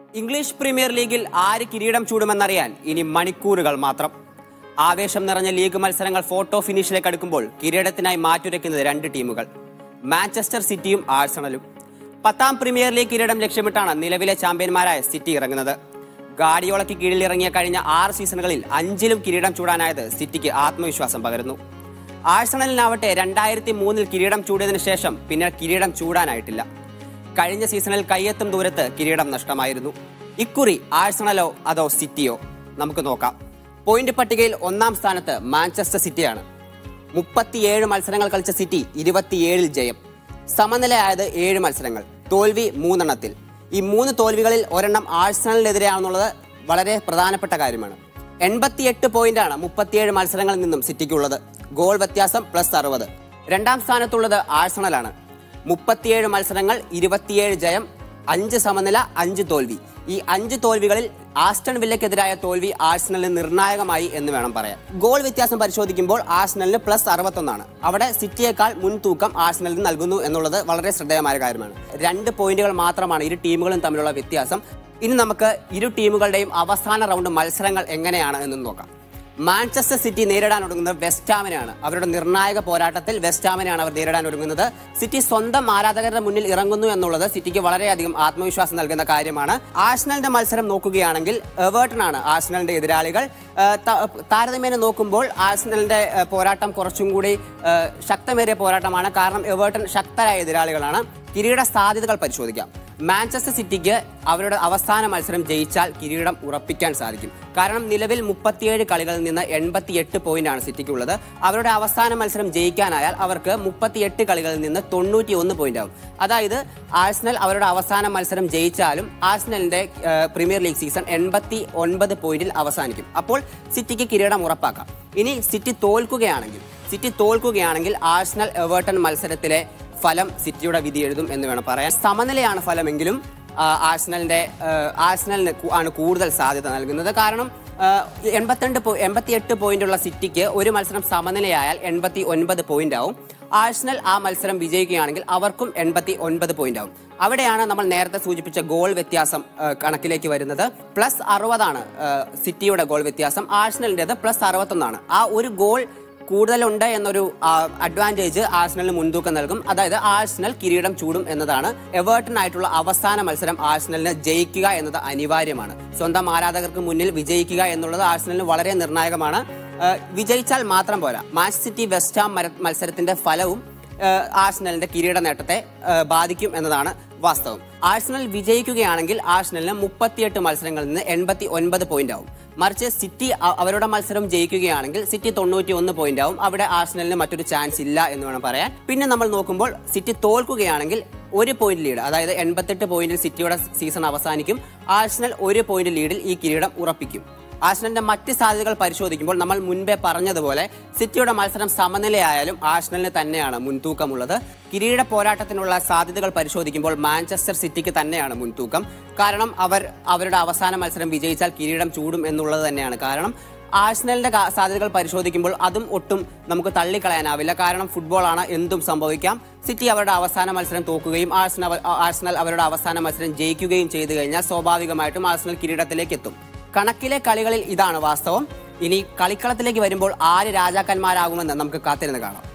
English premier ലീഗിൽ ആര് കിരീടം ചൂടുമെന്നറിയാൻ ഇനി മണിക്കൂറുകൾ മാത്രം ആവേശം നിറഞ്ഞ ലീഗ് മത്സരങ്ങൾ ഫോട്ടോ ഫിനിഷിലേക്ക് അടുക്കുമ്പോൾ കിരീടത്തിനായി മാറ്റുരയ്ക്കുന്നത് രണ്ട് ടീമുകൾ മാഞ്ചസ്റ്റർ സിറ്റിയും ആഴ്സണലും പത്താം പ്രീമിയർ ലീഗ് കിരീടം ലക്ഷ്യമിട്ടാണ് നിലവിലെ ചാമ്പ്യന്മാരായ സിറ്റി ഇറങ്ങുന്നത് ഗാഡിയോളയ്ക്ക് കീഴിൽ ഇറങ്ങിയ കഴിഞ്ഞ ആറ് സീസണുകളിൽ അഞ്ചിലും കിരീടം ചൂടാനായത് സിറ്റിക്ക് ആത്മവിശ്വാസം പകരുന്നു ആഴ്സണലിനാവട്ടെ രണ്ടായിരത്തി മൂന്നിൽ കിരീടം ചൂടിയതിനു ശേഷം പിന്നെ കിരീടം ചൂടാനായിട്ടില്ല കഴിഞ്ഞ സീസണിൽ കയ്യെത്തും ദൂരത്ത് കിരീടം നഷ്ടമായിരുന്നു ഇക്കുറി ആഴ്സണലോ അതോ സിറ്റിയോ നമുക്ക് നോക്കാം പോയിന്റ് പട്ടികയിൽ ഒന്നാം സ്ഥാനത്ത് മാഞ്ചസ്റ്റർ സിറ്റിയാണ് മുപ്പത്തിയേഴ് മത്സരങ്ങൾ കളിച്ച സിറ്റി ഇരുപത്തിയേഴിൽ ജയം സമനിലയായത് ഏഴ് മത്സരങ്ങൾ തോൽവി മൂന്നെണ്ണത്തിൽ ഈ മൂന്ന് തോൽവികളിൽ ഒരെണ്ണം ആഴ്സണലിനെതിരെയാണെന്നുള്ളത് വളരെ പ്രധാനപ്പെട്ട കാര്യമാണ് എൺപത്തിയെട്ട് പോയിന്റാണ് മുപ്പത്തിയേഴ് മത്സരങ്ങളിൽ നിന്നും സിറ്റിക്കുള്ളത് ഗോൾ വ്യത്യാസം പ്ലസ് അറുപത് രണ്ടാം സ്ഥാനത്തുള്ളത് ആഴ്സണലാണ് മുപ്പത്തിയേഴ് മത്സരങ്ങൾ ഇരുപത്തിയേഴ് ജയം അഞ്ച് സമനില അഞ്ച് തോൽവി ഈ അഞ്ച് തോൽവികളിൽ ആസ്റ്റൺ വില്ലയ്ക്കെതിരായ തോൽവി ആഴ്സണലിന് നിർണായകമായി എന്ന് വേണം പറയാൻ ഗോൾ വ്യത്യാസം പരിശോധിക്കുമ്പോൾ ആഴ്സണലിന് പ്ലസ് അറുപത്തൊന്നാണ് അവിടെ സിറ്റിയേക്കാൾ മുൻതൂക്കം ആഴ്സണലിന് നൽകുന്നു എന്നുള്ളത് വളരെ ശ്രദ്ധേയമായ കാര്യമാണ് രണ്ട് പോയിന്റുകൾ മാത്രമാണ് ഇരു ടീമുകളും തമ്മിലുള്ള വ്യത്യാസം ഇനി നമുക്ക് ഇരു ടീമുകളുടെയും അവസാന റൗണ്ട് മത്സരങ്ങൾ എങ്ങനെയാണ് എന്ന് നോക്കാം മാഞ്ചസ്റ്റർ സിറ്റി നേരിടാൻ ഒരുങ്ങുന്നത് വെസ്റ്റാമിനെയാണ് അവരുടെ നിർണായക പോരാട്ടത്തിൽ വെസ്റ്റാമിനെയാണ് അവർ നേരിടാൻ ഒരുങ്ങുന്നത് സിറ്റി സ്വന്തം ആരാധകരുടെ മുന്നിൽ ഇറങ്ങുന്നു എന്നുള്ളത് സിറ്റിക്ക് വളരെയധികം ആത്മവിശ്വാസം നൽകുന്ന കാര്യമാണ് ആഴ്സണലിന്റെ മത്സരം നോക്കുകയാണെങ്കിൽ എവേർട്ടൺ ആണ് ആഴ്സണലിന്റെ എതിരാളികൾ ഏഹ് ത- താരതമ്യേന നോക്കുമ്പോൾ ആഴ്സണലിന്റെ ഏഹ് പോരാട്ടം കുറച്ചും കൂടി ഏഹ് ശക്തമേറിയ പോരാട്ടമാണ് കാരണം എവേർട്ടൺ ശക്തരായ എതിരാളികളാണ് കിരീട സാധ്യതകൾ പരിശോധിക്കാം മാഞ്ചസ്റ്റർ സിറ്റിക്ക് അവരുടെ അവസാന മത്സരം ജയിച്ചാൽ കിരീടം ഉറപ്പിക്കാൻ സാധിക്കും കാരണം നിലവിൽ മുപ്പത്തിയേഴ് കളികളിൽ നിന്ന് എൺപത്തിയെട്ട് പോയിന്റാണ് സിറ്റിക്കുള്ളത് അവരുടെ അവസാന മത്സരം ജയിക്കാനായാൽ അവർക്ക് മുപ്പത്തിയെട്ട് കളികളിൽ നിന്ന് തൊണ്ണൂറ്റി ഒന്ന് പോയിന്റ് ആവും അതായത് ആഴ്സണൽ അവരുടെ അവസാന മത്സരം ജയിച്ചാലും ആഴ്സണലിന്റെ ഏഹ്, പ്രീമിയർ ലീഗ് സീസൺ എൺപത്തി ഒൻപത് പോയിന്റിൽ അവസാനിക്കും അപ്പോൾ സിറ്റിക്ക് കിരീടം ഉറപ്പാക്കാം ഇനി സിറ്റി തോൽക്കുകയാണെങ്കിൽ സിറ്റി തോൽക്കുകയാണെങ്കിൽ ആഴ്സണൽ എവേർട്ടൺ മത്സരത്തിലെ ഫലം സിറ്റിയുടെ വിധി എഴുതും എന്ന് വേണം പറയാൻ സമനിലയാണ് ഫലമെങ്കിലും ആ, ആഴ്സണലിന്റെ ആ, ആഴ്സണലിന് കു- ആണ് കൂടുതൽ സാധ്യത നൽകുന്നത് കാരണം എൺപത്തിരണ്ട് എൺപത്തിയെട്ട് പോയിന്റുള്ള സിറ്റിക്ക് ഒരു മത്സരം സമനിലയായാൽ എൺപത്തി ഒൻപത് പോയിന്റ് ആവും ആഴ്സണൽ ആ മത്സരം വിജയിക്കുകയാണെങ്കിൽ അവർക്കും എൺപത്തി ഒൻപത് പോയിന്റ് ആവും അവിടെയാണ് നമ്മൾ നേരത്തെ സൂചിപ്പിച്ച ഗോൾ വ്യത്യാസം ആ, കണക്കിലേക്ക് വരുന്നത് പ്ലസ് അറുപതാണ് ആ, സിറ്റിയുടെ ഗോൾ വ്യത്യാസം ആഴ്സണലിൻ്റെത് പ്ലസ് അറുപത്തൊന്നാണ് ആ ഒരു ഗോൾ കൂടുതലുണ്ട് എന്നൊരു അഡ്വാൻറ്റേജ് ആഴ്സണലിന് മുൻതൂക്കം നൽകും അതായത് ആഴ്സണൽ കിരീടം ചൂടും എന്നതാണ് എവേർട്ടനായിട്ടുള്ള അവസാന മത്സരം ആഴ്സണലിന് ജയിക്കുക എന്നത് അനിവാര്യമാണ് സ്വന്തം ആരാധകർക്ക് മുന്നിൽ വിജയിക്കുക എന്നുള്ളത് ആഴ്സണലിന് വളരെ നിർണായകമാണ് ആ, വിജയിച്ചാൽ മാത്രം പോരാ മാച്ച് സിറ്റി വെസ്റ്റാം മത്സരത്തിന്റെ ഫലവും ഏഹ് ആഴ്സണലിന്റെ കിരീട നേട്ടത്തെ ഏഹ് ബാധിക്കും എന്നതാണ് വാസ്തവം ആഴ്സണൽ വിജയിക്കുകയാണെങ്കിൽ ആഴ്സണലിന് മുപ്പത്തിയെട്ട് മത്സരങ്ങളിൽ നിന്ന് എൺപത്തി ഒൻപത് പോയിന്റ് ആവും മറിച്ച് സിറ്റി അ- അവരുടെ മത്സരം ജയിക്കുകയാണെങ്കിൽ സിറ്റി തൊണ്ണൂറ്റി ഒന്ന് പോയിന്റ് ആവും അവിടെ ആഴ്സണലിന് മറ്റൊരു ചാൻസ് ഇല്ല എന്ന് വേണം പറയാൻ പിന്നെ നമ്മൾ നോക്കുമ്പോൾ സിറ്റി തോൽക്കുകയാണെങ്കിൽ ഒരു പോയിന്റ് ലീഡ് അതായത് എൺപത്തെട്ട് പോയിന്റിൽ സിറ്റിയുടെ സീസൺ അവസാനിക്കും ആഴ്സണൽ ഒരു പോയിന്റ് ലീഡിൽ ഈ കിരീടം ഉറപ്പിക്കും ആഴ്സണലിന്റെ മറ്റ് സാധ്യതകൾ പരിശോധിക്കുമ്പോൾ നമ്മൾ മുൻപേ പറഞ്ഞതുപോലെ സിറ്റിയുടെ മത്സരം സമനിലയായാലും ആഴ്സണലിന് തന്നെയാണ് മുൻതൂക്കമുള്ളത് കിരീട പോരാട്ടത്തിനുള്ള സാധ്യതകൾ പരിശോധിക്കുമ്പോൾ മാഞ്ചസ്റ്റർ സിറ്റിക്ക് തന്നെയാണ് മുൻതൂക്കം കാരണം അവർ അവരുടെ അവസാന മത്സരം വിജയിച്ചാൽ കിരീടം ചൂടും എന്നുള്ളത് തന്നെയാണ് കാരണം ആഴ്സണലിന്റെ കാ- സാധ്യതകൾ പരിശോധിക്കുമ്പോൾ അതും ഒട്ടും നമുക്ക് തള്ളിക്കളയാനാവില്ല കാരണം ഫുട്ബോളാണ് എന്തും സംഭവിക്കാം സിറ്റി അവരുടെ അവസാന മത്സരം തോക്കുകയും ആഴ്സണൽ ആഴ്സണൽ അവരുടെ അവസാന മത്സരം ജയിക്കുകയും ചെയ്തു കഴിഞ്ഞാൽ സ്വാഭാവികമായിട്ടും ആഴ്സണൽ കിരീടത്തിലേക്ക് എത്തും കണക്കിലെ കളികളിൽ ഇതാണ് വാസ്തവം ഇനി കളിക്കളത്തിലേക്ക് വരുമ്പോൾ ആര് രാജാക്കന്മാരാകുമെന്ന് നമുക്ക് കാത്തിരുന്ന് കാണാം